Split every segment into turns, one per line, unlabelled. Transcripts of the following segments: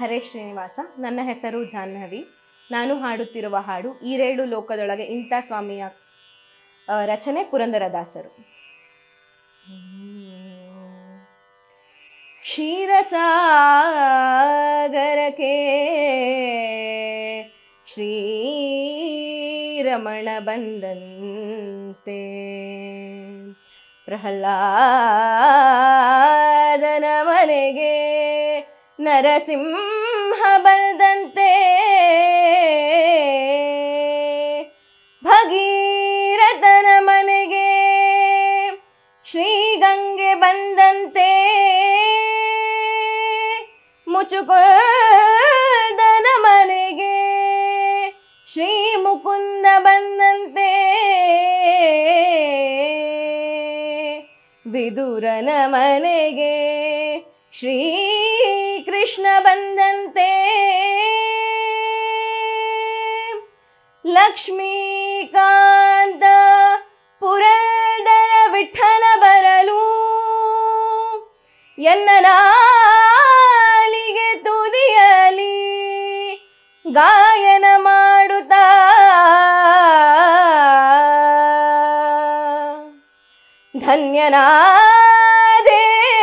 ಹರೇ ಶ್ರೀನಿವಾಸ ನನ್ನ ಹೆಸರು ಜಾಹ್ನವಿ ನಾನು ಹಾಡುತ್ತಿರುವ ಹಾಡು ಈರೇಳು ಲೋಕದೊಳಗೆ ಇಂಥ ಸ್ವಾಮಿಯ ಆ, ರಚನೆ ಪುರಂದರದಾಸರು ಕ್ಷೀರಸಾಗರಕ್ಕೆ ಶ್ರೀರಮಣ ಬಂದಂತೆ ಪ್ರಹ್ಲಾದನ ಮನೆಗೆ ನರಸಿಂಹ ಬಂದಂತೆ ಭಗೀರಥನ ಮನೆಗೆ ಶ್ರೀಗಂಗೆ ಬಂದಂತೆ ಮುಚುಕೋದನ ಮನೆಗೆ ಶ್ರೀ ಮುಕುಂದ ಬಂದಂತೆ ವಿದುರನ ಮನೆಗೆ ಶ್ರೀ ಕೃಷ್ಣ ಬಂದಂತೆ ಲಕ್ಷ್ಮೀಕಾಂತ ಪುರಂದರ ವಿಠಲ ಬರಲು ಎನ್ನ ನಾಲಿಗೆ ತುದಿಯಲಿ ಗಾಯನ ಮಾಡುತ್ತಾ ಧನ್ಯನಾದೆ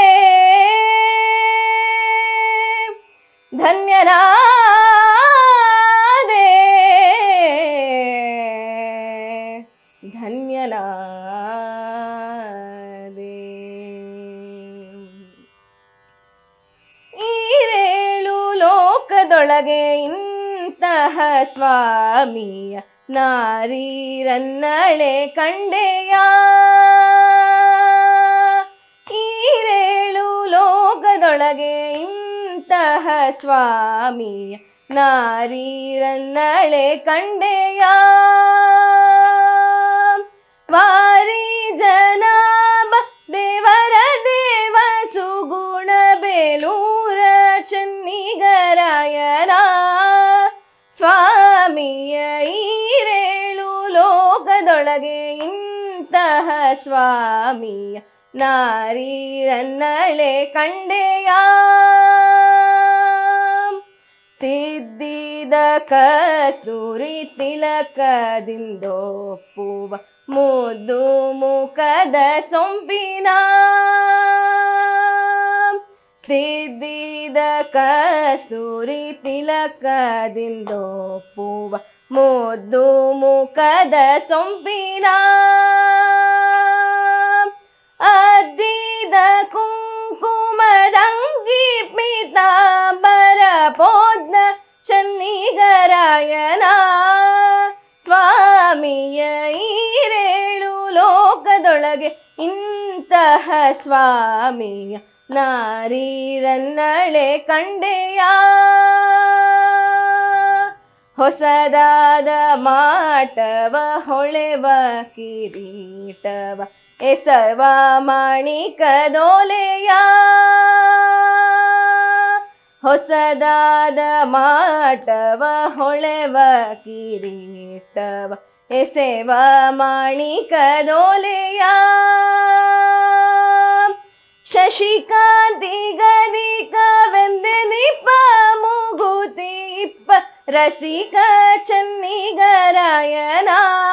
ಧನ್ಯನಾದೆ ಧನ್ಯನಾದೆ ಈರೇಳು ಲೋಕದೊಳಗೆ ಇಂತಹ ಸ್ವಾಮಿಯ ನಾರೀರನ್ನಳೆ ಕಂಡೆಯ ಈರೇಳು ಲೋಕದೊಳಗೆ ಇಂತಹ ಸ್ವಾಮಿಯ ನಾರೀರನ್ನಳೆ ಕಂಡೆಯ ವಾರಿ ಜನಾಬ ದೇವರ ದೇವ ಸುಗುಣ ಬೇಲೂರ ಚನ್ನಿಗರಾಯನ ಸ್ವಾಮಿಯ ಈರೇಳು ಲೋಕದೊಳಗೆ ಇಂತಹ ಸ್ವಾಮಿಯ ನಾರೀರನ್ನಳೆ ಕಂಡೆಯ ತಿದ್ದಿದ ಕಸ್ತೂರಿ ತಿಲಕದಿಂದೊಪ್ಪುವ ಮುದ್ದು ಮುಖದ ಸೊಂಪಿನ ತಿದ್ದಿದ ಕಸ್ತೂರಿ ತಿಲಕದಿಂದೊಪ್ಪುವ ಮುದ್ದು ಮುಖದ ಸೊಂಪಿನ ಅದ್ದಿದ ಕುಂಕುಮದಂಗಿ ಪೀತಾಂಬರ ಪೋದ್ನ ಚನ್ನಿಗರಾಯನ ಸ್ವಾಮಿಯ ಈರೇಳು ಲೋಕದೊಳಗೆ ಇಂತಹ ಸ್ವಾಮಿಯ ನಾರೀರನ್ನಳೆ ಕಂಡೆಯ ಹೊಸದಾದ ಮಾಟವ ಹೊಳೆವ ಕಿರೀಟವ ಎಸವ ಮಾಣಿಕದೋಲೆಯ ಹೊಸದಾದ ಮಾಟವ ಹೊಳೆವ ಕಿರೀಟವ ಎಸೆವ ಮಾಣಿಕದೋಲೆಯ ಶಶಿಕಾಂತಿ ಗದಿಕವೆಂದೆನಿಪ್ಪ ಮುಗುತಿ ಇಪ್ಪ ರಸಿಕ ಚನ್ನಿಗರಾಯನ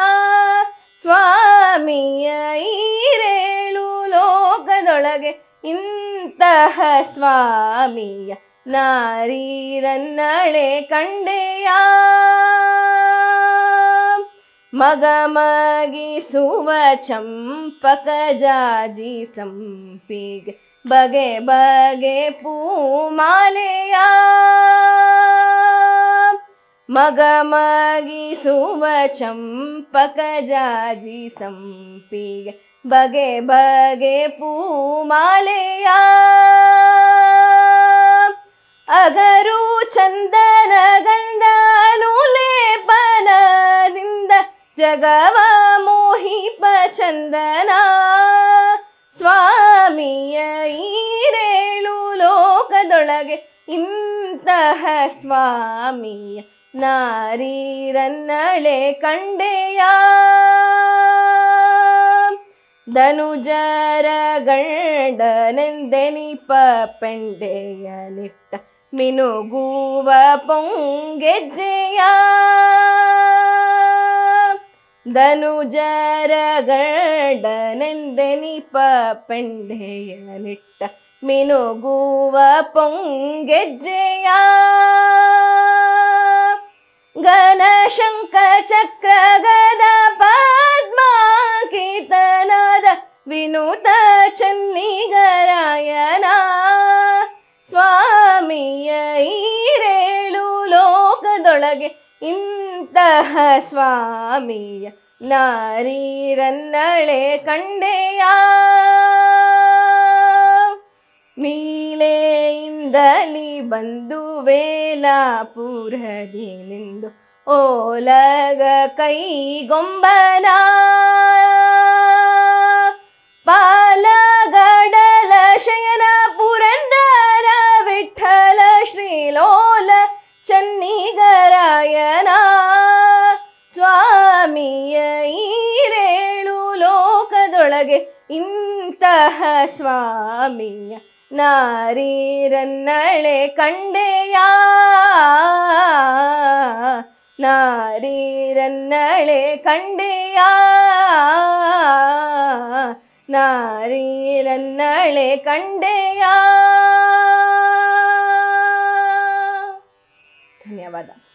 ಸ್ವಾಮಿಯ ಈರೇಳು ಲೋಕದೊಳಗೆ ಇಂತಹ ಸ್ವಾಮಿಯ ನಾರೀರನ್ನಳೆ ಕಂಡೆಯ ಮಗ ಮಗಿಸುವ ಚಂಪಕ ಜಾಜಿ ಸಂಪಿಗೆ ಬಗೆ ಬಗೆ ಪೂಮಾಲೆಯ ಮಗ ಮಗಿಸುವ ಚಂಪಕ ಜಾಜಿ ಸಂಪಿಗೆ ಬಗೆ ಬಗೆ ಪೂಮಾಲೆಯ ಅಗರು ಚಂದನ ಗಂಧನು ಲೇಪನದಿಂದ ಜಗವ ಮೋಹಿಪ ಚಂದನ ಸ್ವಾಮಿಯ ಈರೇಳು ಲೋಕದೊಳಗೆ ಇಂತಹ ಸ್ವಾಮಿಯ ನಾರೀರನ್ನಳೆ ಕಂಡೆಯ ಧನುಜರ ಗಂಡನೆಂದೆನಿಪ ಪೆಂಡೆಯ ನಿಟ್ಟ ಮಿನುಗುವ ಪೊಂಗೆಜ್ಜೆಯ ಧನುಜರ ಗಂಡನೆಂದೆನಿಪ ಪೆಂಡೆಯ ನಿಟ್ಟ ಮಿನುಗುವ ಪೊಂಗೆಜ್ಜೆಯ ಘನಶಂಕ ಚಕ್ರ ಗದ ಪದ್ಮಾಂಕಿತನಾದ ವಿನೂತ ಚನ್ನಿಗರಾಯನ ಸ್ವಾಮಿಯ ಈರೇಳು ಲೋಕದೊಳಗೆ ಇಂತಹ ಸ್ವಾಮಿಯ ನಾರೀರನ್ನಳೆ ಕಂಡೆಯ ಮೀಲೆಯಿಂದಲಿ ಬಂದು ವೇಲಾಪುರದಿ ನಿಂದು ಓಲಗ ಕೈಗೊಂಬನ ಪಾಲಗಡಲ ಶಯನ ಪುರಂದರ ವಿಠಲ ಶ್ರೀಲೋಲ ಚನ್ನಿಗರಾಯನ ಸ್ವಾಮಿಯ ಈರೇಳು ಲೋಕದೊಳಗೆ ಇಂತಹ ಸ್ವಾಮಿಯ ನಾರೀರನ್ನಳೆ ಕಂಡೆಯ ನಾರೀರನ್ನಳೆ ಕಂಡೆಯ ನಾರೀರನ್ನಳೆ ಕಂಡೆಯ ಧನ್ಯವಾದ